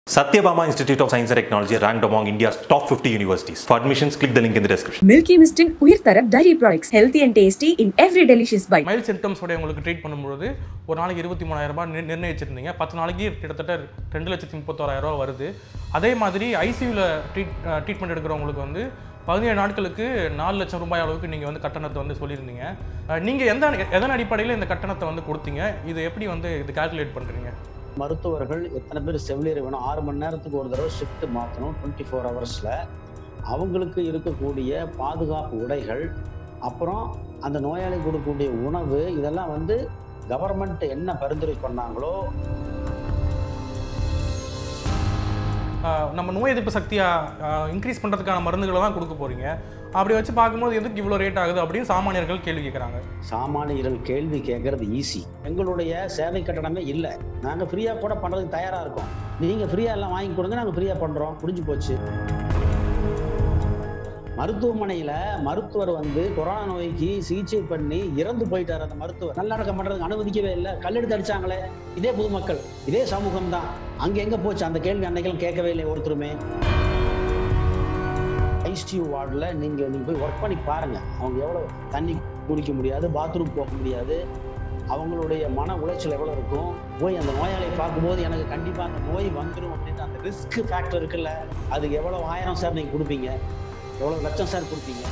Satyabama Institute of Science and Technology ranked among India's top 50 universities. For admissions, click the link in the description. Milky மிஸ்டின் உயிர்தர dairy products healthy and tasty in every delicious bite mild symptoms உடைய உங்களுக்கு treat பண்ணும்போது ஒரு நாளைக்கு இருபத்தி மூணாயிரம் ரூபாய் நிர்- நிர்ணயிச்சிருந்தீங்க பத்து நாளைக்கு கிட்டத்தட்ட ரெண்டு லட்சத்தி முப்பத்தோராயிரம் ரூபாய் வருது அதே மாதிரி ஐசியூவில் ட்ரீட் ட்ரீட்மெண்ட் எடுக்கிறவங்களுக்கு வந்து பதினேழு நாட்களுக்கு நாலு லட்சம் ரூபாய் அளவுக்கு நீங்கள் வந்து கட்டணத்தை வந்து சொல்லியிருந்தீங்க நீங்கள் எந்த எதன் அடிப்படையில் இந்த கட்டணத்தை வந்து கொடுத்தீங்க இது எப்படி வந்து இது கால்குலேட் பண்ணுறீங்க மருத்துவர்கள் எத்தனை பேர் செவிலியர் வேணும் ஆறு மணி நேரத்துக்கு ஒரு தடவை ஷிஃப்ட் மாற்றணும் டுவெண்ட்டி ஃபோர் ஹவர்ஸில் அவங்களுக்கு இருக்கக்கூடிய பாதுகாப்பு உடைகள் அப்புறம் அந்த நோயாளி கொடுக்கக்கூடிய உணவு இதெல்லாம் வந்து கவர்மெண்ட் என்ன பரிந்துரை பண்ணாங்களோ ஆஹ் நம்ம நோய் எதிர்ப்பு சக்தியை இன்க்ரீஸ் பண்ணுறதுக்கான மருந்துகளை தான் கொடுக்க போகிறீங்க அப்படி வச்சு பார்க்கும்போது எதுக்கு இவ்வளோ ரேட் ஆகுது அப்படின்னு சாமானியர்கள் கேள்வி கேட்குறாங்க சாமானியர்கள் கேள்வி கேட்கறது ஈஸி எங்களுடைய சேவை கட்டணமே இல்லை நாங்கள் ஃப்ரீயாக கூட பண்ணுறதுக்கு தயாராக இருக்கோம் நீங்கள் ஃப்ரீயாக எல்லாம் வாங்கி கொடுங்க நாங்கள் ஃப்ரீயாக பண்ணுறோம் முடிஞ்சு போச்சு மருத்துவமனையில் மருத்துவர் வந்து கொரோனா நோய்க்கு சிகிச்சை பண்ணி இறந்து போயிட்டார் அந்த மருத்துவர் நல்லடக்கம் பண்ணுறதுக்கு அனுமதிக்கவே இல்லை கல்லெடுத்து அடிச்சாங்களே இதே பொதுமக்கள் இதே சமூகம் தான் அங்கே எங்கே போச்சு அந்த கேள்வி அன்னைக்கெல்லாம் கேட்கவே இல்லை ஒருத்தருமே ஐசியூ வார்டில் நீங்கள் நீங்கள் போய் ஒர்க் பண்ணி பாருங்கள் அவங்க எவ்வளோ தண்ணி குடிக்க முடியாது பாத்ரூம் போக முடியாது அவங்களுடைய மன உளைச்சல் எவ்வளோ இருக்கும் போய் அந்த நோயாளியை பார்க்கும்போது எனக்கு கண்டிப்பாக அந்த நோய் வந்துடும் அப்படின்னு அந்த ரிஸ்க் ஃபேக்டர் இருக்குல்ல அதுக்கு எவ்வளோ ஆயிரம் சார் நீங்கள் கொடுப்பீங்க எவ்வளோ லட்சம் சார் கொடுப்பீங்க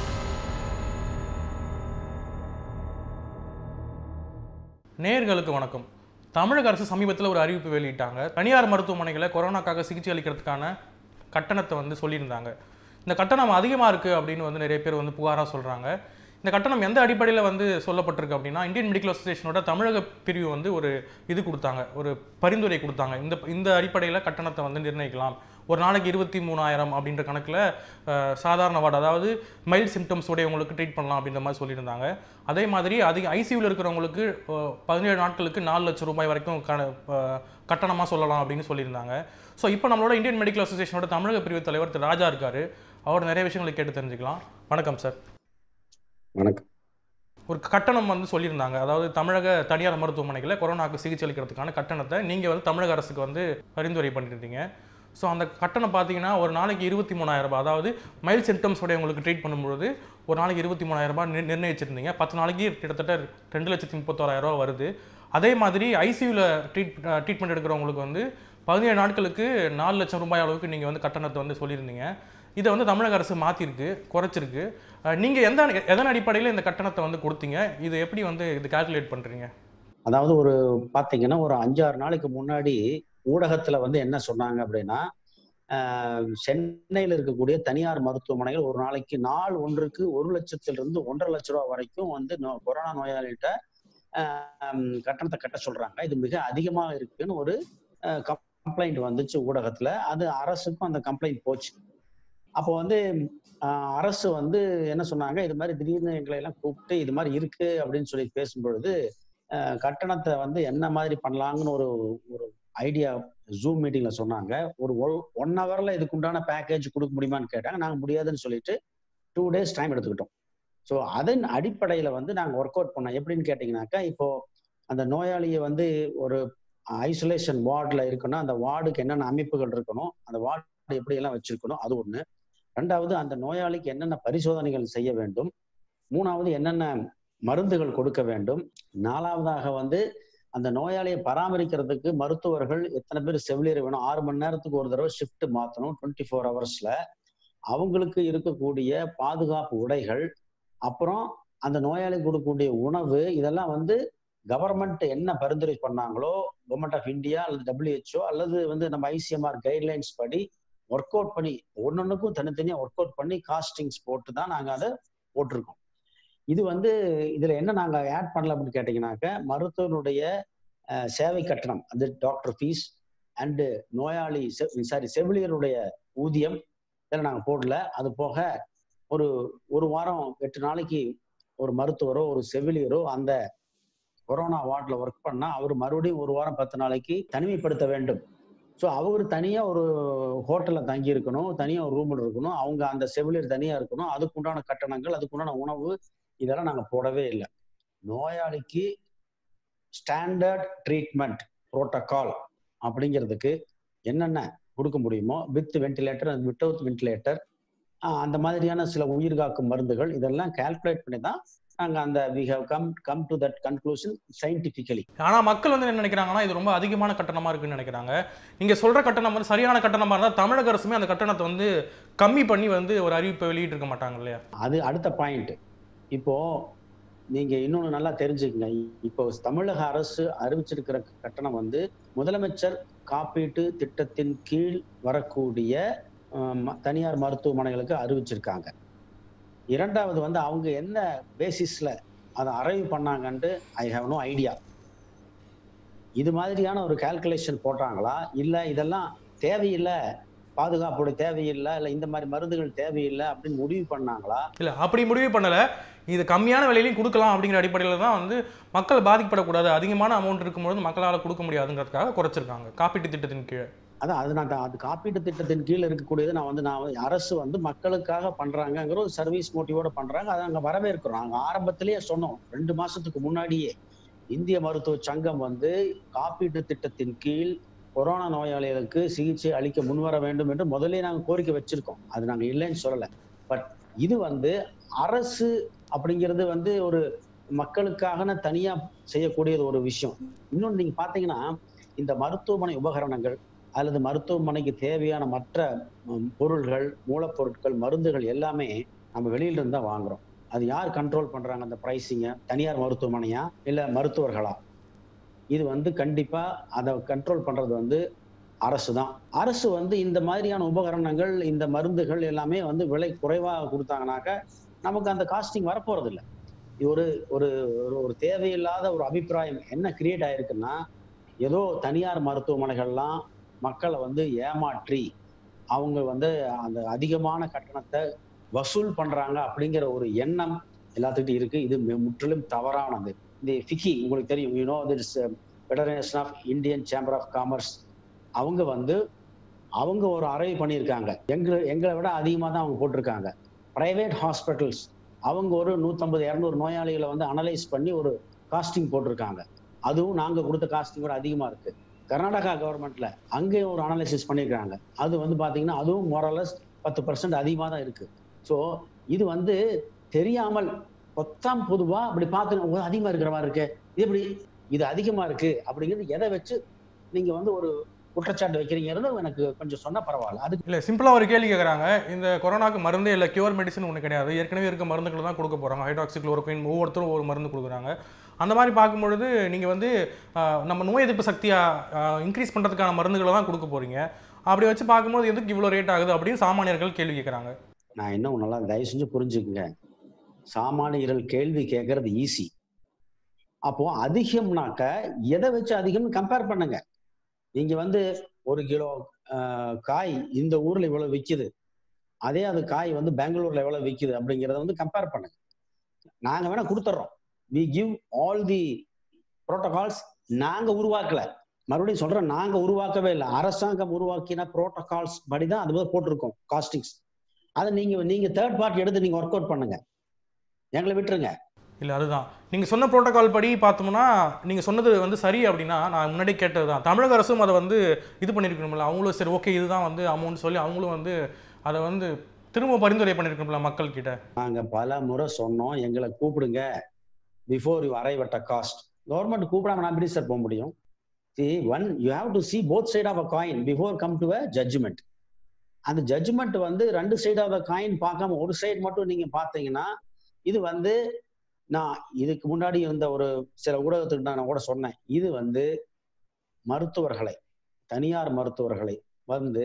நேயர்களுக்கு வணக்கம் தமிழக அரசு சமீபத்தில் ஒரு அறிவிப்பு வெளியிட்டாங்க தனியார் மருத்துவமனைகளை கொரோனாக்காக சிகிச்சை அளிக்கிறதுக்கான கட்டணத்தை வந்து சொல்லியிருந்தாங்க இந்த கட்டணம் அதிகமாக இருக்குது அப்படின்னு வந்து நிறைய பேர் வந்து புகாராக சொல்கிறாங்க இந்த கட்டணம் எந்த அடிப்படையில் வந்து சொல்லப்பட்டிருக்கு அப்படின்னா இந்தியன் மெடிக்கல் அசோசியேஷனோட தமிழக பிரிவு வந்து ஒரு இது கொடுத்தாங்க ஒரு பரிந்துரை கொடுத்தாங்க இந்த இந்த அடிப்படையில் கட்டணத்தை வந்து நிர்ணயிக்கலாம் ஒரு நாளைக்கு இருபத்தி மூணாயிரம் அப்படின்ற கணக்கில் அஹ், சாதாரண வார்டு அதாவது மைல்ட் சிம்டம்ஸ் உடையவங்களுக்கு ட்ரீட் பண்ணலாம் அப்படின்ற மாதிரி சொல்லியிருந்தாங்க அதே மாதிரி அதிக ஐசியூவில் இருக்கிறவங்களுக்கு அஹ், பதினேழு நாட்களுக்கு நாலு லட்சம் ரூபாய் வரைக்கும் க கட்டணமாக சொல்லலாம் அப்படின்னு சொல்லியிருந்தாங்க ஸோ இப்போ நம்மளோட இந்தியன் மெடிக்கல் அசோசியேஷனோட தமிழக பிரிவு தலைவர் திரு ராஜா இருக்காரு அவர் நிறைய விஷயங்களை கேட்டு தெரிஞ்சுக்கலாம் வணக்கம் சார் வணக்கம் ஒரு கட்டணம் வந்து சொல்லியிருந்தாங்க அதாவது தமிழக தனியார் மருத்துவமனைகளை கொரோனாவுக்கு சிகிச்சை அளிக்கிறதுக்கான கட்டணத்தை நீங்கள் வந்து தமிழக அரசுக்கு வந்து பரிந்துரை பண்ணியிருந்தீங்க ஸோ அந்த கட்டணம் பார்த்தீங்கன்னா ஒரு நாளைக்கு இருபத்தி மூணாயிரம் ரூபாய் அதாவது மைல்ட் சிம்டம்ஸ் உடையவங்களுக்கு ட்ரீட் பண்ணும்பொழுது ஒரு நாளைக்கு இருபத்தி மூணாயிரம் ரூபாய் நிர்- நிர்ணயிச்சிருந்தீங்க பத்து நாளைக்கு கிட்டத்தட்ட ரெண்டு லட்சத்தி முப்பத்தோராயிரம் ரூபாய் வருது அதே மாதிரி ஐசியூவில் ட்ரீட் ட்ரீட்மெண்ட் எடுக்கிறவங்களுக்கு வந்து பதினேழு நாட்களுக்கு நாலு லட்சம் ரூபாய் அளவுக்கு நீங்கள் வந்து கட்டணத்தை வந்து சொல்லியிருந்தீங்க இதை வந்து தமிழக அரசு மாற்றிருக்கு குறைச்சிருக்கு நீங்கள் எந்த எதன் அடிப்படையில் இந்த கட்டணத்தை வந்து கொடுத்தீங்க இது எப்படி வந்து இது கால்குலேட் பண்ணுறீங்க அதாவது ஒரு பார்த்தீங்கன்னா ஒரு அஞ்சாறு நாளைக்கு முன்னாடி ஊடகத்தில் வந்து என்ன சொன்னாங்க அப்படின்னா ஆஹ், சென்னையில் இருக்கக்கூடிய தனியார் மருத்துவமனைகள் ஒரு நாளைக்கு நாள் ஒன்றுக்கு ஒரு லட்சத்திலிருந்து ஒன்றரை லட்ச ரூபா வரைக்கும் வந்து நோ- கொரோனா நோயாளிகிட்ட ஆஹ், கட்டணத்தை கட்ட சொல்றாங்க இது மிக அதிகமாக இருக்குன்னு ஒரு கம்ப்ளைண்ட் வந்துச்சு ஊடகத்துல அது அரசுக்கும் அந்த கம்ப்ளைண்ட் போச்சு அப்போ வந்து ஆஹ், அரசு வந்து என்ன சொன்னாங்க இது மாதிரி திடீர்னு எங்களை எல்லாம் கூப்பிட்டு இது மாதிரி இருக்கு அப்படின்னு சொல்லி பேசும்பொழுது அஹ் கட்டணத்தை வந்து என்ன மாதிரி பண்ணலாங்கன்னு ஒரு ஒரு ஐடியா ஜூம் மீட்டிங்ல சொன்னாங்க ஒரு ஒன் ஹவர்ல இதுக்கு உண்டான பேக்கேஜ் கொடுக்க முடியுமான்னு கேட்டாங்க நாங்க முடியாதுன்னு சொல்லிட்டு டூ டேஸ் டைம் எடுத்துக்கிட்டோம் ஸோ அதன் அடிப்படையில வந்து நாங்க ஒர்க் அவுட் பண்ணோம் எப்படின்னு கேட்டிங்கனாக்கா இப்போ அந்த நோயாளியை வந்து ஒரு ஐசோலேஷன் வார்டில் இருக்குன்னா அந்த வார்டுக்கு என்னென்ன அமைப்புகள் இருக்கணும் அந்த வார்டு எப்படி எல்லாம் வச்சிருக்கணும் அது ஒண்ணு ரெண்டாவது அந்த நோயாளிக்கு என்னென்ன பரிசோதனைகள் செய்ய வேண்டும் மூணாவது என்னென்ன மருந்துகள் கொடுக்க வேண்டும் நாலாவதாக வந்து அந்த நோயாளியை பராமரிக்கிறதுக்கு மருத்துவர்கள் எத்தனை பேர் செவிலியர் வேணும் ஆறு மணி நேரத்துக்கு ஒரு தடவை ஷிஃப்ட் மாற்றணும் டுவெண்ட்டி ஃபோர் ஹவர்ஸ்ல அவங்களுக்கு இருக்கக்கூடிய பாதுகாப்பு உடைகள் அப்புறம் அந்த நோயாளி கொடுக்கக்கூடிய உணவு இதெல்லாம் வந்து கவர்மெண்ட் என்ன பரிந்துரை பண்ணாங்களோ கவர்மெண்ட் ஆஃப் இந்தியா அல்லது டபிள்யூஹெச்ஓ அல்லது வந்து நம்ம ஐசிஎம்ஆர் கைட்லைன்ஸ் படி ஒர்க் அவுட் பண்ணி ஒன்னொன்னுக்கும் தனித்தனியாக ஒர்க் அவுட் பண்ணி காஸ்டிங்ஸ் போட்டு தான் நாங்கள் அதை போட்டிருக்கோம் இது வந்து இதுல என்ன நாங்க ஆட் பண்ணல அப்படின்னு கேட்டீங்கன்னாக்க மருத்துவனுடைய அஹ், சேவை கட்டணம் அது டாக்டர் ஃபீஸ் அண்டு நோயாளி சாரி செவிலியருடைய ஊதியம் இதெல்லாம் நாங்க போடல அது போக ஒரு ஒரு வாரம் எட்டு நாளைக்கு ஒரு மருத்துவரோ ஒரு செவிலியரோ அந்த கொரோனா வார்டில் ஒர்க் பண்ணா அவர் மறுபடியும் ஒரு வாரம் பத்து நாளைக்கு தனிமைப்படுத்த வேண்டும் ஸோ அவர் தனியா ஒரு ஹோட்டல்ல தங்கி இருக்கணும் தனியா ஒரு ரூம்ல இருக்கணும் அவங்க அந்த செவிலியர் தனியா இருக்கணும் அதுக்குண்டான கட்டணங்கள் அதுக்குண்டான உணவு இதெல்லாம் நாங்க போடவே இல்லை நோயாளிக்கு ஸ்டாண்டர்ட் ட்ரீட்மெண்ட் புரோட்டோகால் அப்படிங்கிறதுக்கு என்னென்ன கொடுக்க முடியுமோ வித் வென்டிலேட்டர் வித்தவுட் வென்டிலேட்டர் அந்த மாதிரியான சில உயிர்காக்கும் மருந்துகள் இதெல்லாம் கால்குலேட் பண்ணி தான் நாங்கள் அந்த we have come come to that conclusion scientifically ஆனால் மக்கள் வந்து என்ன நினைக்கிறாங்கன்னா இது ரொம்ப அதிகமான கட்டணமாக இருக்குன்னு நினைக்கிறாங்க நீங்கள் சொல்கிற கட்டணம் வந்து சரியான கட்டணமாக இருந்தால் தமிழக அரசுமே அந்த கட்டணத்தை வந்து கம்மி பண்ணி வந்து ஒரு அறிவிப்பை வெளியிட்டிருக்க மாட்டாங்க இல்லையா அது அடுத்த பாயிண்ட் இப்போ நீங்க இன்னொன்னு நல்லா தெரிஞ்சுக்கங்க இப்போ தமிழக அரசு அறிவிச்சிருக்கிற கட்டணம் வந்து முதலமைச்சர் காப்பீட்டு திட்டத்தின் கீழ் வரக்கூடிய அஹ், ம- தனியார் மருத்துவமனைகளுக்கு அறிவிச்சிருக்காங்க இரண்டாவது வந்து அவங்க என்ன பேசிஸ்ல அதை அரைவ் பண்ணாங்கன்ட்டு ஐ ஹாவ் நோ ஐடியா இது மாதிரியான ஒரு கால்குலேஷன் போட்டாங்களா இல்ல இதெல்லாம் தேவையில்லை பாதுகாப்போட தேவையில்லை இல்லை இந்த மாதிரி மருந்துகள் தேவையில்லை அப்படின்னு முடிவு பண்ணாங்களா இல்லை அப்படி முடிவு பண்ணலை இது கம்மியான விலையிலையும் கொடுக்கலாம் அப்படிங்கிற அடிப்படையில் தான் வந்து மக்கள் பாதிக்கப்படக்கூடாது அதிகமான அமௌண்ட் இருக்கும்பொழுது மக்களால் கொடுக்க முடியாதுங்கிறதுக்காக குறைச்சிருக்காங்க காப்பீட்டு திட்டத்தின் கீழ் அதான் அது நான் அது காப்பீட்டு திட்டத்தின் கீழ் இருக்கக்கூடியது நான் வந்து நான் வந்து அரசு வந்து மக்களுக்காக பண்றாங்கங்கிற ஒரு சர்வீஸ் மோட்டிவோட பண்றாங்க அதை நாங்கள் வரவேற்கிறோம் நாங்கள் ஆரம்பத்திலேயே சொன்னோம் ரெண்டு மாசத்துக்கு முன்னாடியே இந்திய மருத்துவ சங்கம் வந்து காப்பீட்டு திட்டத்தின் கீழ் கொரோனா நோயாளிகளுக்கு சிகிச்சை அளிக்க முன்வர வேண்டும் என்று முதல்ல நாங்கள் கோரிக்கை வச்சிருக்கோம் அது நாங்கள் இல்லைன்னு சொல்லலை பட் இது வந்து அரசு அப்படிங்கிறது வந்து ஒரு மக்களுக்காக தனியா செய்யக்கூடியது ஒரு விஷயம் இன்னொன்று நீங்க பாத்தீங்கன்னா இந்த மருத்துவமனை உபகரணங்கள் அல்லது மருத்துவமனைக்கு தேவையான மற்ற ம், பொருள்கள் மூலப்பொருட்கள் மருந்துகள் எல்லாமே நம்ம வெளியில இருந்து தான் வாங்குறோம் அது யார் கண்ட்ரோல் பண்றாங்க அந்த பிரைசிங்க தனியார் மருத்துவமனையா இல்ல மருத்துவர்களா இது வந்து கண்டிப்பா அதை கண்ட்ரோல் பண்றது வந்து அரசு தான் அரசு வந்து இந்த மாதிரியான உபகரணங்கள் இந்த மருந்துகள் எல்லாமே வந்து விலை குறைவாக கொடுத்தாங்கனாக்க நமக்கு அந்த காஸ்டிங் வரப்போறது இல்லை இது ஒரு ஒரு ஒரு- ஒரு தேவையில்லாத ஒரு அபிப்பிராயம் என்ன கிரியேட் ஆயிருக்குன்னா ஏதோ தனியார் மருத்துவமனைகள்லாம் மக்களை வந்து ஏமாற்றி அவங்க வந்து அந்த அதிகமான கட்டணத்தை வசூல் பண்றாங்க அப்படிங்கிற ஒரு எண்ணம் எல்லாத்துக்கிட்டும் இருக்கு இது மி- முற்றிலும் தவறானது இந்த ஃபிக்கி உங்களுக்கு தெரியும் you know this federation of Indian chamber of commerce அவங்க வந்து அவங்க ஒரு அறை பண்ணியிருக்காங்க எங்களை எங்களை விட அதிகமாக தான் அவங்க போட்டிருக்காங்க பிரைவேட் ஹாஸ்பிட்டல்ஸ் அவங்க ஒரு நூற்றம்பது இரநூறு நோயாளிகளை வந்து அனலைஸ் பண்ணி ஒரு காஸ்டிங் போட்டிருக்காங்க அதுவும் நாங்கள் கொடுத்த காஸ்டிங் விட அதிகமாக இருக்கு கர்நாடகா கவர்மெண்ட்ல அங்கே ஒரு அனாலிசிஸ் பண்ணியிருக்காங்க அது வந்து பார்த்தீங்கன்னா அதுவும் மொரலஸ் பத்து பர்சன்ட் அதிகமாக தான் இருக்கு ஸோ இது வந்து தெரியாமல் பொத்தாம் பொதுவா அப்படி பார்த்து அதிகமாக இருக்கிற மாதிரி இருக்கு இது எப்படி இது அதிகமா இருக்கு அப்படிங்கிறது எதை வச்சு நீங்க வந்து ஒரு குற்றச்சாட்டு வைக்கிறீங்கிறது எனக்கு கொஞ்சம் சொன்னா பரவாயில்ல அதுக்கு இல்லை சிம்பிளாக ஒரு கேள்வி கேட்குறாங்க இந்த கொரோனாக்கு மருந்தே இல்லை கியூர் மெடிசன் ஒன்று கிடையாது ஏற்கனவே இருக்க மருந்துகளை தான் கொடுக்க போகிறாங்க ஹைட்ராக்சிக்ளோரோக்வின் ஒவ்வொருத்தரும் ஒவ்வொரு மருந்து கொடுக்குறாங்க அந்த மாதிரி பார்க்கும்பொழுது நீங்கள் வந்து ஆஹ், நம்ம நோய் எதிர்ப்பு சக்தியை இன்க்ரீஸ் பண்ணுறதுக்கான மருந்துகளை தான் கொடுக்க போகிறீங்க அப்படி வச்சு பார்க்கும்போது எதுக்கு இவ்வளோ ரேட் ஆகுது அப்படின்னு சாமானியர்கள் கேள்வி கேட்குறாங்க நான் இன்னும் நல்லா தயவு செஞ்சு புரிஞ்சுக்குங்க சாமானியர்கள் கேள்வி கேட்கறது ஈஸி அப்போ அதிகம்னாக்க எதை வச்சு அதிகம்னு கம்பேர் பண்ணுங்க நீங்க வந்து ஒரு கிலோ ஆஹ், காய் இந்த ஊர்ல இவ்வளவு விக்குது அதே அது காய் வந்து பெங்களூர்ல எவ்வளவு விக்குது அப்படிங்கிறத வந்து கம்பேர் பண்ணுங்க நாங்க வேணா கொடுத்துட்றோம் we give all the protocols நாங்க உருவாக்கல மறுபடியும் சொல்றேன் நாங்க உருவாக்கவே இல்லை அரசாங்கம் உருவாக்கின புரோட்டோகால்ஸ் படிதான் அது மாதிரி போட்டிருக்கோம் காஸ்டிங்ஸ் அதை நீங்க நீங்க தேர்ட் பார்ட்டி எடுத்து நீங்க ஒர்க் அவுட் பண்ணுங்க எங்களை விட்டுருங்க இல்லை அதுதான் நீங்கள் சொன்ன ப்ரோட்டோகால் படி பார்த்தோம்னா நீங்கள் சொன்னது வந்து சரி அப்படின்னா நான் முன்னாடி கேட்டது தான் தமிழக அரசும் அதை வந்து இது பண்ணியிருக்கணும்ல அவங்களும் சரி ஓகே இதுதான் வந்து அமௌண்ட் சொல்லி அவங்களும் வந்து அதை வந்து திரும்ப பரிந்துரை பண்ணியிருக்கணும்ல மக்கள் கிட்ட நாங்க பல முறை சொன்னோம் எங்களை கூப்பிடுங்க before you arrive at a cost government கூப்பிடாம நான் எப்படி சார் போக முடியும் see one you have to see both side of a coin before come to a judgement அந்த ஜட்ஜ்மெண்ட் வந்து ரெண்டு சைட் ஆஃப் த காயின் பார்க்காம ஒரு சைடு மட்டும் நீங்க பார்த்தீங்கன்னா இது வந்து நான் இதுக்கு முன்னாடி இருந்த ஒரு சில ஊடகத்துக்கு நான் கூட சொன்னேன் இது வந்து மருத்துவர்களை தனியார் மருத்துவர்களை வந்து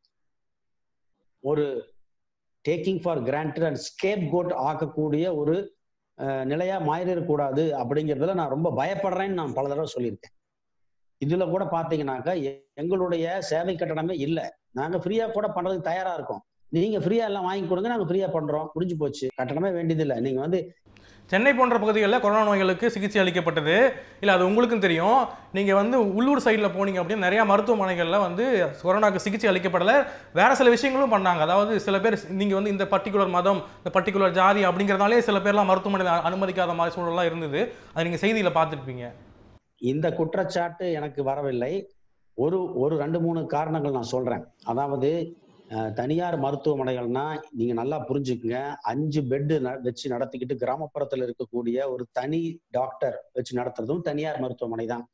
ஒரு taking for granted and scapegoat ஆக்கக்கூடிய ஒரு அஹ், நிலையா மாறிடக்கூடாது அப்படிங்கிறதுல நான் ரொம்ப பயப்படுறேன்னு நான் பல தடவை சொல்லியிருக்கேன் இதுல கூட பாத்தீங்கன்னாக்கா எ- எங்களுடைய சேவை கட்டணமே இல்லை நாங்க ஃப்ரீயா கூட பண்றதுக்கு தயாரா இருக்கோம் நீங்க ஃப்ரீயா எல்லாம் வாங்கி கொடுங்க நாங்க ஃப்ரீயா பண்றோம் முடிஞ்சு போச்சு கட்டணமே வேண்டியதில்லை நீங்க வந்து சென்னை போன்ற பகுதிகளில் கொரோனா நோய்களுக்கு சிகிச்சை அளிக்கப்பட்டது இல்லை அது உங்களுக்கும் தெரியும் நீங்கள் வந்து உள்ளூர் சைடில் போனீங்க அப்படின்னு நிறையா மருத்துவமனைகளில் வந்து கொரோனாக்கு சிகிச்சை அளிக்கப்படலை வேற சில விஷயங்களும் பண்ணாங்க அதாவது சில பேர் நீங்கள் வந்து இந்த பர்டிகுலர் மதம் இந்த பர்டிகுலர் ஜாதி அப்படிங்கிறதுனாலே சில பேர்லாம் மருத்துவமனையில் அனுமதிக்காத மாதிரி சூழலாம் இருந்தது அது நீங்கள் செய்தியில் பார்த்துருப்பீங்க இந்த குற்றச்சாட்டு எனக்கு வரவில்லை ஒரு ஒரு ரெண்டு மூணு காரணங்கள் நான் சொல்றேன் அதாவது அஹ், தனியார் மருத்துவமனைகள்னா நீங்க நல்லா புரிஞ்சுக்குங்க அஞ்சு பெட்டு வச்சு நடத்திக்கிட்டு கிராமப்புறத்துல இருக்கக்கூடிய ஒரு தனி டாக்டர் வச்சு நடத்துறதும் தனியார் மருத்துவமனை தான்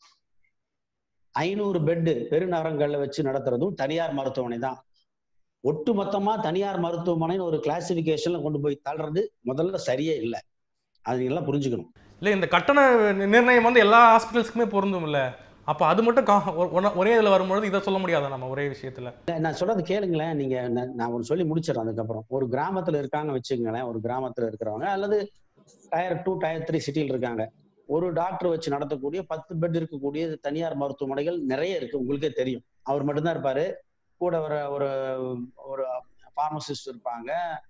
ஐநூறு பெட்டு பெருநகரங்கள்ல வச்சு நடத்துறதும் தனியார் மருத்துவமனை தான் ஒட்டு மொத்தமா தனியார் மருத்துவமனைன்னு ஒரு கிளாசிபிகேஷன்ல கொண்டு போய் தள்ளுறது முதல்ல சரியே இல்லை அது நீங்க எல்லாம் புரிஞ்சுக்கணும் இல்லை இந்த கட்டண நிர்ணயம் வந்து எல்லா ஹாஸ்பிட்டல்ஸ்க்குமே பொருந்தும் இல்லை அப்போ அது மட்டும் கா- ஒ- ஒண்ணா- ஒரே இதில் வரும்பொழுது இதை சொல்ல முடியாதா நம்ம ஒரே விஷயத்தில் இல்ல, நான் சொல்றது கேளுங்களேன் நீங்க நான் நான் ஒன்று சொல்லி முடிச்சிடறேன் அதுக்கப்புறம் ஒரு கிராமத்துல இருக்காங்க வச்சுக்கங்களேன் ஒரு கிராமத்துல இருக்கிறவங்க அல்லது டயர் டூ டயர் த்ரீ சிட்டியில் இருக்காங்க ஒரு டாக்டர் வச்சு நடத்தக்கூடிய பத்து பெட் இருக்கக்கூடிய தனியார் மருத்துவமனைகள் நிறைய இருக்கு உங்களுக்கே தெரியும் அவர் மட்டும்தான் இருப்பாரு கூட ஒரு ஒரு ஒரு ஃபார்மசிஸ்ட் இருப்பாங்க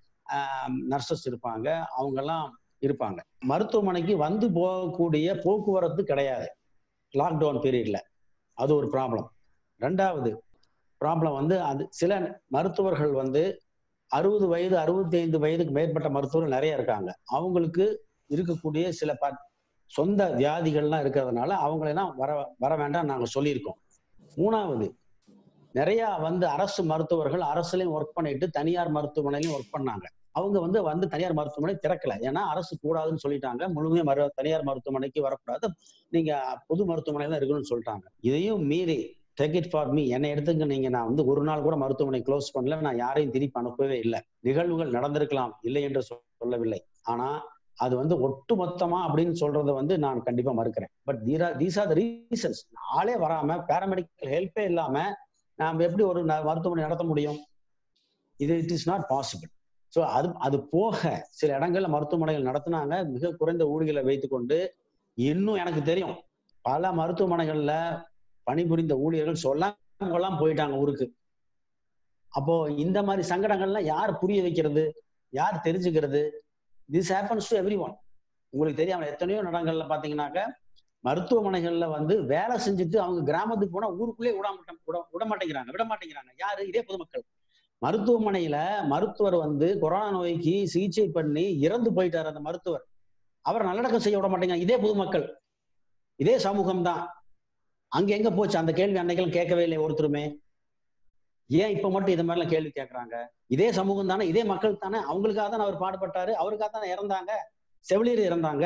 நர்சஸ் இருப்பாங்க அவங்கெல்லாம் இருப்பாங்க மருத்துவமனைக்கு வந்து போகக்கூடிய போக்குவரத்து கிடையாது லாக்டவுன் பீரியட்ல அது ஒரு ப்ராப்ளம் ரெண்டாவது ப்ராப்ளம் வந்து அது சில மருத்துவர்கள் வந்து அறுபது வயது அறுபத்தி ஐந்து வயதுக்கு மேற்பட்ட மருத்துவர்கள் நிறைய இருக்காங்க அவங்களுக்கு இருக்கக்கூடிய சில ப சொந்த வியாதிகள்லாம் இருக்கிறதுனால அவங்களெல்லாம் வர வர வேண்டாம் நாங்க சொல்லியிருக்கோம் மூணாவது நிறைய வந்து அரசு மருத்துவர்கள் அரசுலயும் ஒர்க் பண்ணிட்டு தனியார் மருத்துவமனையிலும் ஒர்க் பண்ணாங்க அவங்க வந்து வந்து தனியார் மருத்துவமனை திறக்கல ஏன்னா அரசு கூடாதுன்னு சொல்லிட்டாங்க முழுமையா மரு தனியார் மருத்துவமனைக்கு வரக்கூடாது நீங்க பொது மருத்துவமனையில இருக்கணும்னு சொல்லிட்டாங்க இதையும் மீறி டேக் இட் ஃபார் மீ என்னை எடுத்துங்க நீங்க நான் வந்து ஒரு நாள் கூட மருத்துவமனை க்ளோஸ் பண்ணல நான் யாரையும் திருப்பி அனுப்பவே இல்லை நிகழ்வுகள் நடந்திருக்கலாம் இல்லை என்று சொ- சொல்லவில்லை ஆனா அது வந்து ஒட்டு மொத்தமா அப்படின்னு சொல்றதை வந்து நான் கண்டிப்பா மறுக்கிறேன் பட் தீரா தீஸ் ஆர் த ரீசன்ஸ் ஆளே வராம பேராமெடிக்கல் ஹெல்ப்பே இல்லாம நாம எப்படி ஒரு ந- மருத்துவமனை நடத்த முடியும் இது it is not possible so அது அது போக சில இடங்கள்ல மருத்துவமனைகள் நடத்துனாங்க மிக குறைந்த ஊழிகளை வைத்துக்கொண்டு இன்னும் எனக்கு தெரியும் பல மருத்துவமனைகள்ல பணிபுரிந்த ஊழியர்கள் சொல்லாம போயிட்டாங்க ஊருக்கு அப்போ இந்த மாதிரி சங்கடங்கள்லாம் யார் புரிய வைக்கிறது யார் தெரிஞ்சுக்கிறது this happens to everyone உங்களுக்கு தெரியாம எத்தனையோ இடங்கள்ல பாத்தீங்கன்னாக்க மருத்துவமனைகள்ல வந்து வேலை செஞ்சுட்டு அவங்க கிராமத்துக்கு போனா ஊருக்குள்ளே விட மாட்டேன் விட விட மாட்டேங்கிறாங்க விட மாட்டேங்கிறாங்க யாரு இதே பொதுமக்கள் மருத்துவமனையில மருத்துவர் வந்து கொரோனா நோய்க்கு சிகிச்சை பண்ணி இறந்து போயிட்டார் அந்த மருத்துவர் அவர் நல்லடக்கம் செய்ய விட மாட்டேங்கிறாங்க இதே பொதுமக்கள் இதே சமூகம் தான் அங்க எங்க போச்சு அந்த கேள்வி அன்னைக்கெல்லாம் கேட்கவே இல்லை ஒருத்தருமே ஏன் இப்ப மட்டும் இது மாதிரிலாம் கேள்வி கேட்கறாங்க இதே சமூகம் தானே இதே மக்கள் தானே அவங்களுக்காக தானே அவர் பாடுபட்டாரு அவருக்காக தானே இறந்தாங்க செவிலியர் இறந்தாங்க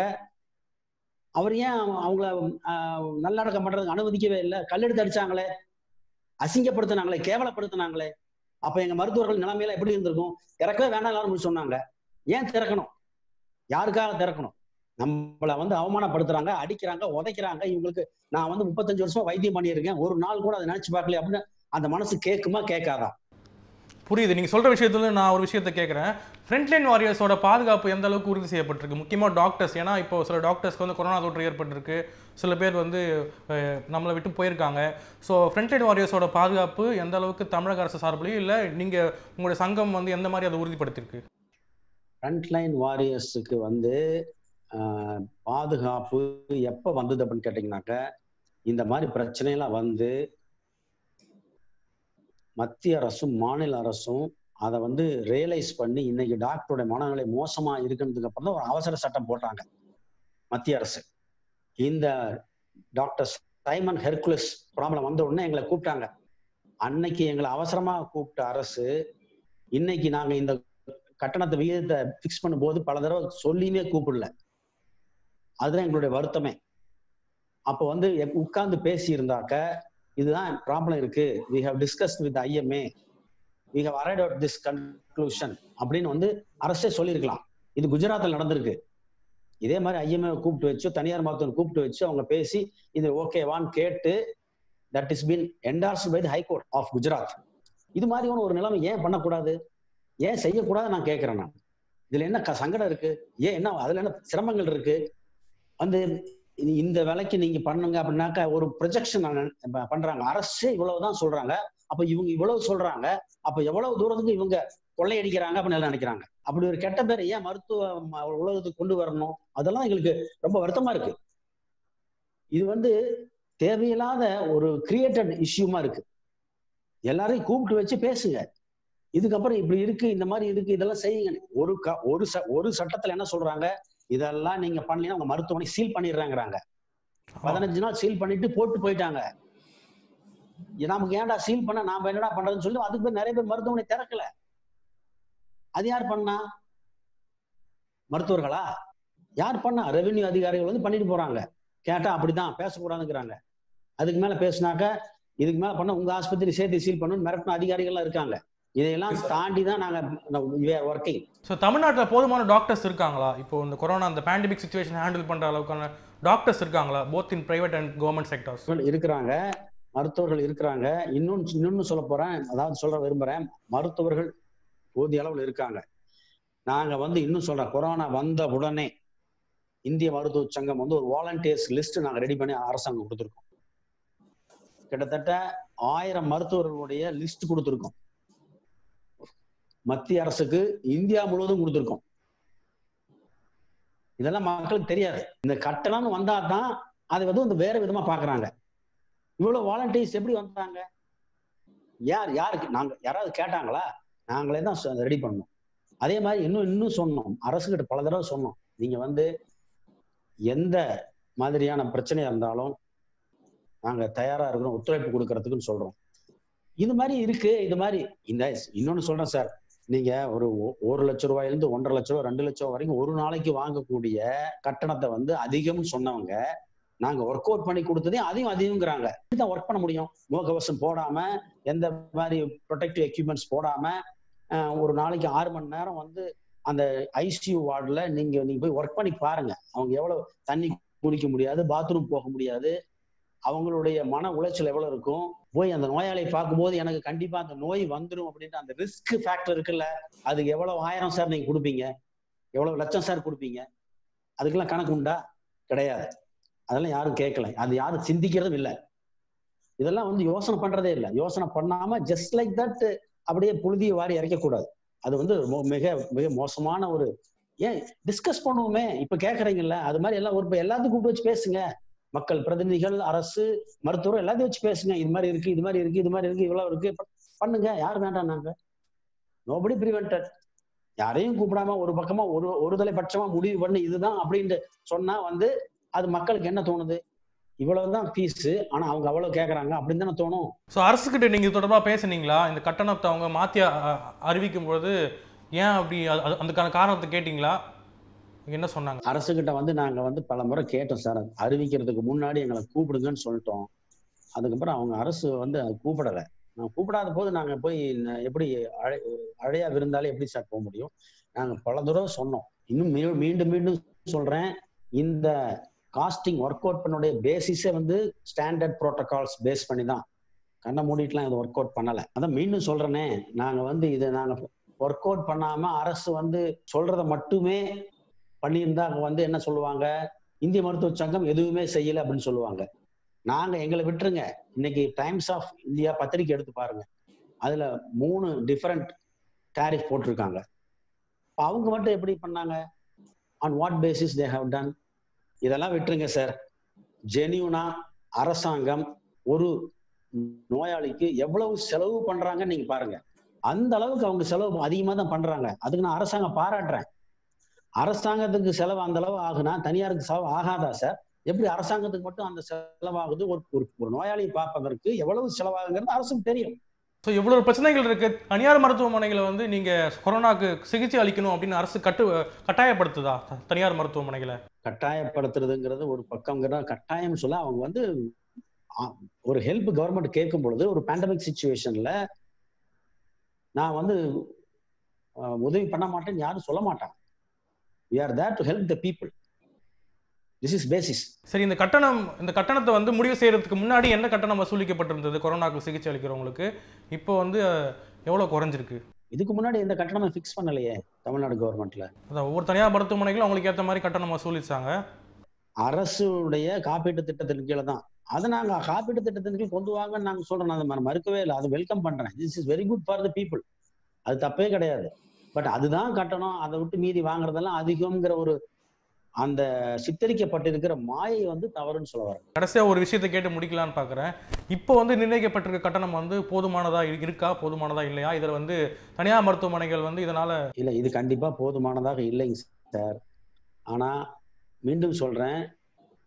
அவர் ஏன் அவங்க- அவங்கள ஆஹ், நல்லடக்கம் பண்றதுக்கு அனுமதிக்கவே இல்லை கல்லெடுத்து அடிச்சாங்களே அசிங்கப்படுத்தினாங்களே கேவலப்படுத்தினாங்களே அப்ப எங்க மருத்துவர்கள் நிலைமையில எப்படி இருந்திருக்கும் திறக்கவே வேண்டாம் எல்லாரும் சொன்னாங்க ஏன் திறக்கணும் யாருக்காக திறக்கணும் நம்மள வந்து அவமானப்படுத்துறாங்க அடிக்கிறாங்க உதைக்கிறாங்க இவங்களுக்கு நான் வந்து முப்பத்தஞ்சு வருஷமா வைத்தியம் பண்ணியிருக்கேன் ஒரு நாள் கூட அதை நினைச்சு பார்க்கல அப்படின்னு அந்த மனசு கேட்குமா கேட்காதா புரியுது நீங்கள் சொல்கிற விஷயத்துல நான் ஒரு விஷயத்த கேட்குறேன் ஃப்ரண்ட்லைன் வாரியர்ஸோட பாதுகாப்பு எந்த அளவுக்கு உறுதி செய்யப்பட்டிருக்கு முக்கியமாக டாக்டர்ஸ் ஏன்னா இப்போ சில டாக்டர்ஸ்க்கு வந்து கொரோனா தொற்று ஏற்பட்டிருக்கு சில பேர் வந்து அஹ், நம்மளை விட்டு போயிருக்காங்க ஸோ ஃப்ரண்ட்லைன் வாரியர்ஸோட பாதுகாப்பு எந்த அளவுக்கு தமிழக அரசு சார்பிலையும் இல்லை நீங்கள் உங்களுடைய சங்கம் வந்து எந்த மாதிரி அதை உறுதிப்படுத்திருக்கு ஃப்ரண்ட்லைன் வாரியர்ஸுக்கு வந்து ஆஹ், பாதுகாப்பு எப்ப வந்தது அப்படின்னு கேட்டீங்கன்னாக்க இந்த மாதிரி பிரச்சனையெல்லாம் வந்து மத்திய அரசும் மாநில அரசும் அதை வந்து ரியலைஸ் பண்ணி இன்னைக்கு டாக்டருடைய மனநிலை மோசமா இருக்குன்றதுக்கு அப்புறம் தான் ஒரு அவசர சட்டம் போட்டாங்க மத்திய அரசு இந்த டாக்டர் சைமன் ஹெர்குலஸ் ப்ராப்ளம் வந்த உடனே எங்களை கூப்பிட்டாங்க அன்னைக்கு எங்களை அவசரமா கூப்பிட்ட அரசு இன்னைக்கு நாங்க இந்த கட்டணத்தை விகிதத்தை ஃபிக்ஸ் பண்ணும்போது பல தடவை சொல்லியுமே கூப்பிடல அதுதான் எங்களுடைய வருத்தமே அப்போ வந்து எப்- உட்கார்ந்து பேசி இருந்தாக்க இதுதான் ப்ராப்ளம் இருக்கு we have discussed with IMA we have arrived out this conclusion அப்படின்னு வந்து அரசே சொல்லியிருக்கலாம் இது குஜராத்தில் நடந்திருக்கு இதே மாதிரி ஐஎம்ஏ கூப்பிட்டு வச்சு தனியார் மருத்துவம் கூப்பிட்டு வச்சு அவங்க பேசி இது ஓகேவான்னு கேட்டு that is been endorsed by the high court of Gujarat இது மாதிரியான ஒரு நிலைமை ஏன் பண்ணக்கூடாது ஏன் செய்யக்கூடாது நான் கேட்கிறேன் நான் இதுல என்ன க- சங்கடம் இருக்கு ஏன் என்ன அதுல என்ன சிரமங்கள் இருக்கு வந்து இ- இந்த வேலைக்கு நீங்க பண்ணுங்க அப்படின்னாக்கா ஒரு ப்ரொஜெக்ஷன் பண்றாங்க அரசே இவ்வளவுதான் சொல்றாங்க அப்ப இவங்க இவ்வளவு சொல்றாங்க அப்ப எவ்வளவு தூரத்துக்கு இவங்க கொள்ளையடிக்கிறாங்க அப்படின்னு எல்லாம் நினைக்கிறாங்க அப்படி ஒரு கெட்ட பேர் ஏன் மருத்துவ ம- உலகத்துக்கு கொண்டு வரணும் அதெல்லாம் எங்களுக்கு ரொம்ப வருத்தமா இருக்கு இது வந்து தேவையில்லாத ஒரு கிரியேட்டட் இஷ்யூமா இருக்கு எல்லாரையும் கூப்பிட்டு வச்சு பேசுங்க இதுக்கப்புறம் இப்படி இருக்கு இந்த மாதிரி இருக்கு இதெல்லாம் செய்யுங்க ஒரு க- ஒரு ச- ஒரு சட்டத்துல என்ன சொல்றாங்க இதெல்லாம் நீங்க பண்ணலீங்கன்னா உங்க மருத்துவமனை சீல் பண்ணிடுறாங்கிறாங்க பதினஞ்சு நாள் சீல் பண்ணிட்டு போட்டு போயிட்டாங்க நமக்கு ஏன்டா சீல் பண்ண நாம என்னடா பண்றதுன்னு சொல்லி அதுக்கு பேர் நிறைய பேர் மருத்துவமனை திறக்கல அது யார் பண்ணா மருத்துவர்களா யார் பண்ணா ரெவென்யூ அதிகாரிகள் வந்து பண்ணிட்டு போறாங்க கேட்டா அப்படிதான் பேசக்கூடாதுங்கிறாங்க அதுக்கு மேல பேசினாக்க இதுக்கு மேல பண்ண உங்க ஆஸ்பத்திரி சேர்த்து சீல் பண்ணணும் மிரட்டின அதிகாரிகள்லாம் இருக்காங்க இதையெல்லாம் தாண்டி தான் நாங்க ஒர்க்கிங் ஸோ தமிழ்நாட்டில் போதுமான டாக்டர்ஸ் இருக்காங்களா இப்போ இந்த கொரோனா அந்த பேண்டமிக் சுச்சுவேஷன் ஹேண்டில் பண்ணுற அளவுக்கான டாக்டர்ஸ் இருக்காங்களா both in private and government sectors இருக்கிறாங்க மருத்துவர்கள் இருக்கிறாங்க இன்னும் இன்னொன்னு சொல்ல போறேன் அதாவது சொல்ல விரும்புறேன் மருத்துவர்கள் போதிய அளவில் இருக்காங்க நாங்க வந்து இன்னும் சொல்றேன் கொரோனா வந்த உடனே இந்திய மருத்துவ சங்கம் வந்து ஒரு வாலண்டியர்ஸ் லிஸ்ட் நாங்க ரெடி பண்ணி அரசாங்கம் கொடுத்துருக்கோம் கிட்டத்தட்ட ஆயிரம் மருத்துவர்களுடைய லிஸ்ட் கொடுத்துருக்கோம் மத்திய அரசுக்கு இந்தியா முழுவதும் கொடுத்துருக்கோம் இதெல்லாம் மக்களுக்கு தெரியாது இந்த கட்டணம்னு வந்தா தான் அதை வந்து வந்து வேற விதமா பாக்குறாங்க இவ்வளவு வாலண்டியர்ஸ் எப்படி வந்தாங்க யார் யாருக்கு நாங்க யாராவது கேட்டாங்களா நாங்களே தான் ரெடி பண்ணோம் அதே மாதிரி இன்னும் இன்னும் சொன்னோம் அரசு கிட்ட பல தடவை சொன்னோம் நீங்க வந்து எந்த மாதிரியான பிரச்சனையா இருந்தாலும் நாங்க தயாரா இருக்கிறோம் ஒத்துழைப்பு கொடுக்கறதுக்குன்னு சொல்றோம் இது மாதிரி இருக்கு இது மாதிரி இந்த இன்னொன்னு சொல்றேன் சார் நீங்க ஒரு ஒ- ஒரு லட்ச ரூபாயிலிருந்து ஒன்றரை லட்ச ரூபாய் ரெண்டு லட்சம் வரைக்கும் ஒரு நாளைக்கு வாங்கக்கூடிய கட்டணத்தை வந்து அதிகம்னு சொன்னவங்க நாங்க ஒர்க் அவுட் பண்ணி கொடுத்ததையும் அதையும் அதிகங்கிறாங்க தான் ஒர்க் பண்ண முடியும் முகக்கவசம் போடாம எந்த மாதிரி ப்ரொடெக்டிவ் எக்யூப்மெண்ட்ஸ் போடாம அஹ், ஒரு நாளைக்கு ஆறு மணி நேரம் வந்து அந்த ஐசியூ வார்டில் நீங்க நீங்க போய் ஒர்க் பண்ணி பாருங்க அவங்க எவ்வளவு தண்ணி குடிக்க முடியாது பாத்ரூம் போக முடியாது அவங்களுடைய மன உளைச்சல் எவ்வளவு இருக்கும் போய் அந்த நோயாளியை பார்க்கும்போது எனக்கு கண்டிப்பா அந்த நோய் வந்துடும் அப்படின்ற அந்த ரிஸ்க் ஃபேக்டர் இருக்குல்ல அதுக்கு எவ்வளவு ஆயிரம் சார் நீங்க கொடுப்பீங்க எவ்வளவு லட்சம் சார் கொடுப்பீங்க அதுக்கெல்லாம் கணக்கு உண்டா கிடையாது அதெல்லாம் யாரும் கேட்கல அது யாரும் சிந்திக்கிறதும் இல்லை இதெல்லாம் வந்து யோசனை பண்றதே இல்லை யோசனை பண்ணாம ஜஸ்ட் லைக் தட் அப்படியே புழுதியை வாரி இறைக்கக்கூடாது அது வந்து மோ- மிக மிக மோசமான ஒரு ஏன் டிஸ்கஸ் பண்ணுவோமே இப்ப கேக்குறீங்கல்ல அது மாதிரி எல்லாம் ஒரு இப்ப எல்லாத்தையும் கூப்பிட்டு வச்சு பேசுங்க மக்கள் பிரதிநிதிகள் அரசு மருத்துவர் எல்லாத்தையும் வச்சு பேசுங்க இது மாதிரி இருக்கு இது மாதிரி இருக்கு இது மாதிரி இருக்கு இவ்வளவு இருக்கு ப- பண்ணுங்க யார் வேண்டாம் நாங்க நோபடி பிரிவென்டட் யாரையும் கூப்பிடாம ஒரு பக்கமா ஒரு ஒருதலை பட்சமா முடிவு பண்ணி இதுதான் அப்படின்ட்டு சொன்னா வந்து அது மக்களுக்கு என்ன தோணுது இவ்வளவுதான் ஃபீஸ் ஆனா அவங்க அவ்வளவு கேக்குறாங்க அப்படின்னு தானே தோணும் ஸோ அரசுக்கிட்ட நீங்கள் இது தொடர்பாக பேசுனீங்களா இந்த கட்டணத்தை அவங்க மாற்றி அறிவிக்கும் பொழுது ஏன் அப்படி அது- அது- அதுக்கான காரணத்தை கேட்டிங்களா என்ன சொன்னாங்க அரசுகிட்ட வந்து நாங்க வந்து பல முறை கேட்டோம் சார் அறிவிக்கிறதுக்கு முன்னாடி எங்களை கூப்பிடுங்கன்னு சொல்லிட்டோம் அதுக்கப்புறம் அவங்க அரசு வந்து அது கூப்பிடல நான் கூப்பிடாத போது நாங்க போய் ந- எப்படி அழை அழையா விருந்தாலே எப்படி சார் போக முடியும் நாங்க பல தடவை சொன்னோம் இன்னும் மீ- மீண்டும் மீண்டும் சொல்றேன் இந்த காஸ்டிங் ஒர்க் அவுட் பண்ணுடைய பேசிஸே வந்து ஸ்டாண்டர்ட் ப்ரோட்டோகால்ஸ் பேஸ் பண்ணி தான் கண்ணை மூடிட்டுலாம் இதை ஒர்க் அவுட் பண்ணல அதான் மீண்டும் சொல்றேனே நாங்க வந்து இதை நாங்க ஒர்க் அவுட் பண்ணாம அரசு வந்து சொல்றத மட்டுமே பண்ணியிருந்தா அவங்க வந்து என்ன சொல்லுவாங்க இந்திய மருத்துவ சங்கம் எதுவுமே செய்யல அப்படின்னு சொல்லுவாங்க நாங்க எங்களை விட்டுருங்க இன்னைக்கு டைம்ஸ் ஆஃப் இந்தியா பத்திரிக்கை எடுத்து பாருங்க அதுல மூணு டிஃபரண்ட் டேரிஃப் போட்டிருக்காங்க அப்ப அவங்க மட்டும் எப்படி பண்ணாங்க on what basis they have done இதெல்லாம் விட்டுருங்க சார் ஜெனியூனா அரசாங்கம் ஒரு நோயாளிக்கு எவ்வளவு செலவு பண்றாங்கன்னு நீங்க பாருங்க அந்த அளவுக்கு அவங்க செலவு அதிகமா தான் பண்றாங்க அதுக்கு நான் அரசாங்கம் பாராட்டுறேன் அரசாங்கத்துக்கு செலவு அந்த அளவு ஆகுனா தனியாருக்கு செலவு ஆகாதா சார் எப்படி அரசாங்கத்துக்கு மட்டும் அந்த செலவாகுது ஒரு ஒரு- ஒரு நோயாளியை பார்ப்பதற்கு எவ்வளவு செலவாகுங்கிறது அரசுக்கு தெரியும் ஸோ இவ்வளோ பிரச்சனைகள் இருக்கு தனியார் மருத்துவமனைகளை வந்து நீங்கள் கொரோனாக்கு சிகிச்சை அளிக்கணும் அப்படின்னு அரசு கட்டு கட்டாயப்படுத்துதா த- தனியார் மருத்துவமனைகளை கட்டாயப்படுத்துறதுங்கிறது ஒரு பக்கம்ங்கிற கட்டாயம் சொல்ல அவங்க வந்து ஆ, ஒரு ஹெல்ப் கவர்மெண்ட் கேட்கும் பொழுது ஒரு பேண்டமிக் சுச்சுவேஷன்ல நான் வந்து ஆ, உதவி பண்ண மாட்டேன்னு யாரும் சொல்ல மாட்டாங்க we are there to help the people this is basis சரி இந்த கட்டணம் இந்த கட்டணத்தை வந்து முடிவு செய்யறதுக்கு முன்னாடி என்ன கட்டணம் வசூலிக்கப்பட்டிருந்தது கொரோனாக்கு சிகிச்சை அளிக்கிறவங்களுக்கு இப்போ வந்து அஹ், எவ்வளோ குறைஞ்சிருக்கு இதுக்கு முன்னாடி எந்த கட்டணமும் ஃபிக்ஸ் பண்ணலையே தமிழ்நாடு கவர்மெண்ட்ல அதான் ஒவ்வொரு தனியார் மருத்துவமனைகளும் அவங்களுக்கு ஏற்ற மாதிரி கட்டணம் வசூலிச்சாங்க அரசுடைய காப்பீட்டு திட்டத்தின் கீழே தான் அதை நாங்க காப்பீட்டு திட்டத்தின் கீழ் கொண்டு வாங்கன்னு நாங்க சொல்றோம் நான் அதை மறுக்கவே இல்லை அதை வெல்கம் பண்றேன் this is very good for the people அது தப்பே கிடையாது பட் அதுதான் கட்டணம் அதை விட்டு மீதி வாங்குறதெல்லாம் அதிகம்ங்கிற ஒரு அந்த சித்தரிக்கப்பட்டிருக்கிற மாயை வந்து தவறுன்னு சொல்ல வரேன் கடைசியாக ஒரு விஷயத்தை கேட்டு முடிக்கலான்னு பார்க்குறேன் இப்போ வந்து நிர்ணயிக்கப்பட்டிருக்க கட்டணம் வந்து போதுமானதா இரு- இருக்கா போதுமானதா இல்லையா இதில் வந்து தனியார் மருத்துவமனைகள் வந்து இதனால இல்ல இது கண்டிப்பா போதுமானதாக இல்லைங்க சார் ஆனா மீண்டும் சொல்றேன்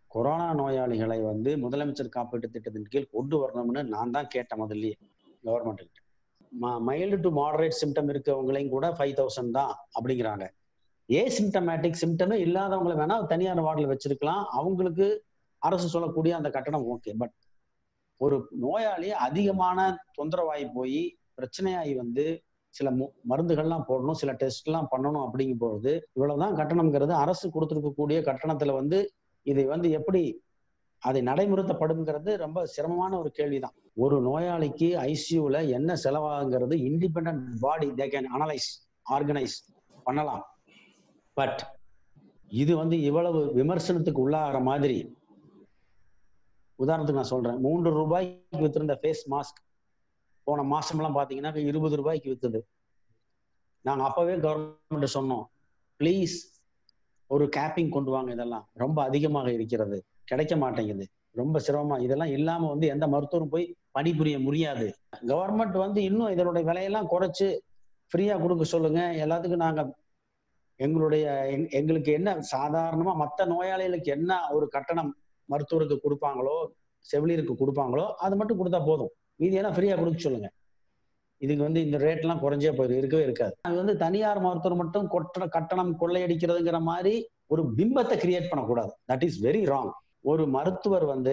கொரோனா நோயாளிகளை வந்து முதலமைச்சர் காப்பீட்டு திட்டத்தின் கீழ் கொண்டு வரணும்னு நான் தான் கேட்டேன் முதல்லயே கவர்மெண்ட் கிட்ட மைல்டு டு மாடரேட் சிம்டம் இருக்கவங்களையும் கூட ஃபைவ் தௌசண்ட் தான் அப்படிங்கிறாங்க ஏ சிம்டமேட்டிக் சிம்டமே இல்லாதவங்களை வேணா தனியார் வார்டில் வச்சிருக்கலாம் அவங்களுக்கு அரசு சொல்லக்கூடிய அந்த கட்டணம் ஓகே பட் ஒரு நோயாளி அதிகமான தொந்தரவாகி போய் பிரச்சனையாகி வந்து சில மு- மருந்துகள்லாம் போடணும் சில டெஸ்ட்லாம் பண்ணணும் அப்படிங்கும் பொழுது இவ்வளவுதான் கட்டணம்ங்கிறது அரசு கொடுத்துருக்கக்கூடிய கட்டணத்துல வந்து இதை வந்து எப்படி அதை நடைமுறைப்படுங்கிறது ரொம்ப சிரமமான ஒரு கேள்விதான் ஒரு நோயாளிக்கு ஐசியூல என்ன செலவாகுங்கிறது independent body they can analyse organise பண்ணலாம் பட் இது வந்து இவ்வளவு விமர்சனத்துக்கு உள்ளாகிற மாதிரி உதாரணத்துக்கு நான் சொல்றேன் மூன்று ரூபாய்க்கு வித்திருந்த ஃபேஸ் மாஸ்க் போன மாசம்லாம் பாத்தீங்கன்னா இருபது ரூபாய்க்கு வித்துது நாங்க அப்பவே கவர்மெண்ட் சொன்னோம் ப்ளீஸ் ஒரு கேப்பிங் கொண்டு வாங்க இதெல்லாம் ரொம்ப அதிகமாக இருக்கிறது கிடைக்க மாட்டேங்குது ரொம்ப சிரமமா இதெல்லாம் இல்லாம வந்து எந்த மருத்துவரும் போய் பணிபுரிய முடியாது கவர்மெண்ட் வந்து இன்னும் இதனுடைய விலையெல்லாம் குறைச்சு ஃப்ரீயா கொடுக்க சொல்லுங்க எல்லாத்துக்கும் நாங்க எங்களுடைய எங்- எங்களுக்கு என்ன சாதாரணமா மற்ற நோயாளிகளுக்கு என்ன ஒரு கட்டணம் மருத்துவருக்கு கொடுப்பாங்களோ செவிலியருக்கு கொடுப்பாங்களோ அது மட்டும் கொடுத்தா போதும் மீதியெல்லாம் ஃப்ரீயா கொடுக்க சொல்லுங்க இதுக்கு வந்து இந்த ரேட்லாம் குறைஞ்சே போயிடும் இருக்கவே இருக்காது அது வந்து தனியார் மருத்துவர் மட்டும் கொட்ட கட்டணம் கொள்ளையடிக்கிறதுங்கிற மாதிரி ஒரு பிம்பத்தை கிரியேட் பண்ணக்கூடாது தட் இஸ் வெரி ராங் ஒரு மருத்துவர் வந்து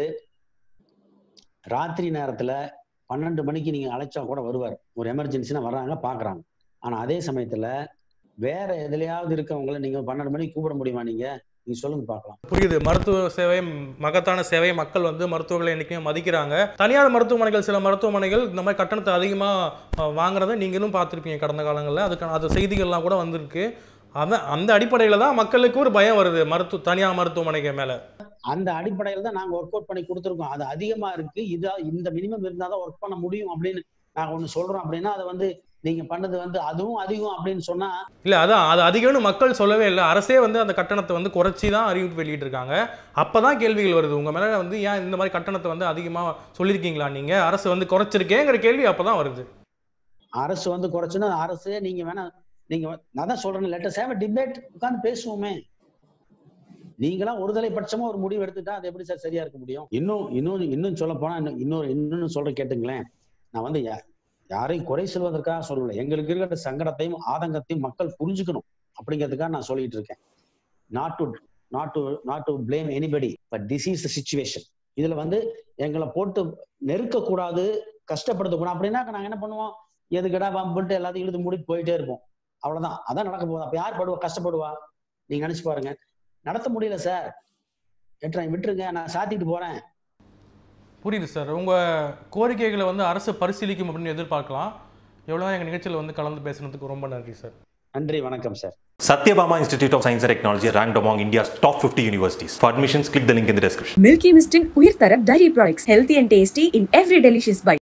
ராத்திரி நேரத்துல பன்னெண்டு மணிக்கு நீங்க அழைச்சா கூட வருவார் ஒரு எமர்ஜென்சினா வர்றாங்க பாக்குறாங்க ஆனா அதே சமயத்துல வேற எதுலயாவது இருக்கவங்கள நீங்க பன்னெண்டு மணிக்கு கூப்பிட முடியுமா நீங்க நீங்க சொல்லுங்க பார்க்கலாம் புரியுது மருத்துவ சேவை மகத்தான சேவை மக்கள் வந்து மருத்துவர்களை என்றைக்குமே மதிக்கிறாங்க தனியார் மருத்துவமனைகள் சில மருத்துவமனைகள் இந்த மாதிரி கட்டணத்தை அதிகமாக வாங்குறதை நீங்களும் பார்த்துருப்பீங்க கடந்த காலங்களில் அதுக்கான அது செய்திகள்லாம் கூட வந்திருக்கு அதான் அந்த அடிப்படையில் தான் மக்களுக்கு ஒரு பயம் வருது மருத்துவ தனியார் மருத்துவமனைகள் மேலே அந்த அடிப்படையில் தான் நாங்க ஒர்க் அவுட் பண்ணி கொடுத்துருக்கோம் அது அதிகமா இருக்கு இதா இந்த மினிமம் இருந்தால் தான் ஒர்க் பண்ண முடியும் அப்படின்னு நாங்க ஒண்ணு சொல்றோம் அப்படின்னா அதை வந்து நீங்க பண்ணது வந்து அதுவும் அதிகம் அப்படின்னு சொன்னா இல்லை அதான் அது அதிகம்னு மக்கள் சொல்லவே இல்லை அரசே வந்து அந்த கட்டணத்தை வந்து குறைச்சி தான் அறிவிப்பு வெளியிட்டிருக்காங்க அப்போ தான் கேள்விகள் வருது உங்கள் மேலே வந்து ஏன் இந்த மாதிரி கட்டணத்தை வந்து அதிகமாக சொல்லியிருக்கீங்களா நீங்கள் அரசு வந்து குறைச்சிருக்கேங்கிற கேள்வி அப்போ தான் வருது அரசு வந்து குறைச்சுன்னா அரசே நீங்க வேணா நீங்க வ- நான் தான் சொல்றேன் லெட்டர் சேவ டிபேட் உட்காந்து பேசுவோமே நீங்களா ஒருதலை பட்சமா ஒரு முடிவு எடுத்துட்டா அது எப்படி சார் சரியா இருக்க முடியும் இன்னும் இன்னும் இன்னும் சொல்ல போனா இன்னும் இன்னொரு இன்னொன்னு சொல்ற கேட்டுங்களேன் நான் வந்து யா- யாரையும் குறை சொல்வதற்காக சொல்லல எங்களுக்கு இருக்கிற சங்கடத்தையும் ஆதங்கத்தையும் மக்கள் புரிஞ்சுக்கணும் அப்படிங்கிறதுக்காக நான் சொல்லிட்டு இருக்கேன் not to not to not to blame anybody but this is the situation இதுல வந்து எங்களை போட்டு நெருக்க கூடாது கஷ்டப்படுத்தக்கூடாது அப்படின்னா நாங்க என்ன பண்ணுவோம் எதுக்கடா பம்பிட்டு எல்லாத்தையும் இழுத்து மூடிட்டு போயிட்டே இருப்போம் அவ்வளவுதான் அதான் நடக்க போகுது அப்ப யார் படுவா கஷ்டப்படுவா நீங்க நினைச்சு பாருங்க நடத்த முடியல சார் ஏற்றேன் விட்டுருங்க நான் சாத்திட்டு போறேன் புரியுது சார் உங்கள் கோரிக்கைகளை வந்து அரசு பரிசீலிக்கும் அப்படின்னு எதிர்பார்க்கலாம் எவ்வளோ எங்கள் நிகழ்ச்சியில் வந்து கலந்து பேசுனதுக்கு ரொம்ப நன்றி சார் நன்றி வணக்கம் sir Satyabama Institute of Science and Technology ranked among India's top 50 universities. For admissions, click the link in the description. Milky Mist in உயிர் தர dairy products healthy and tasty in every delicious by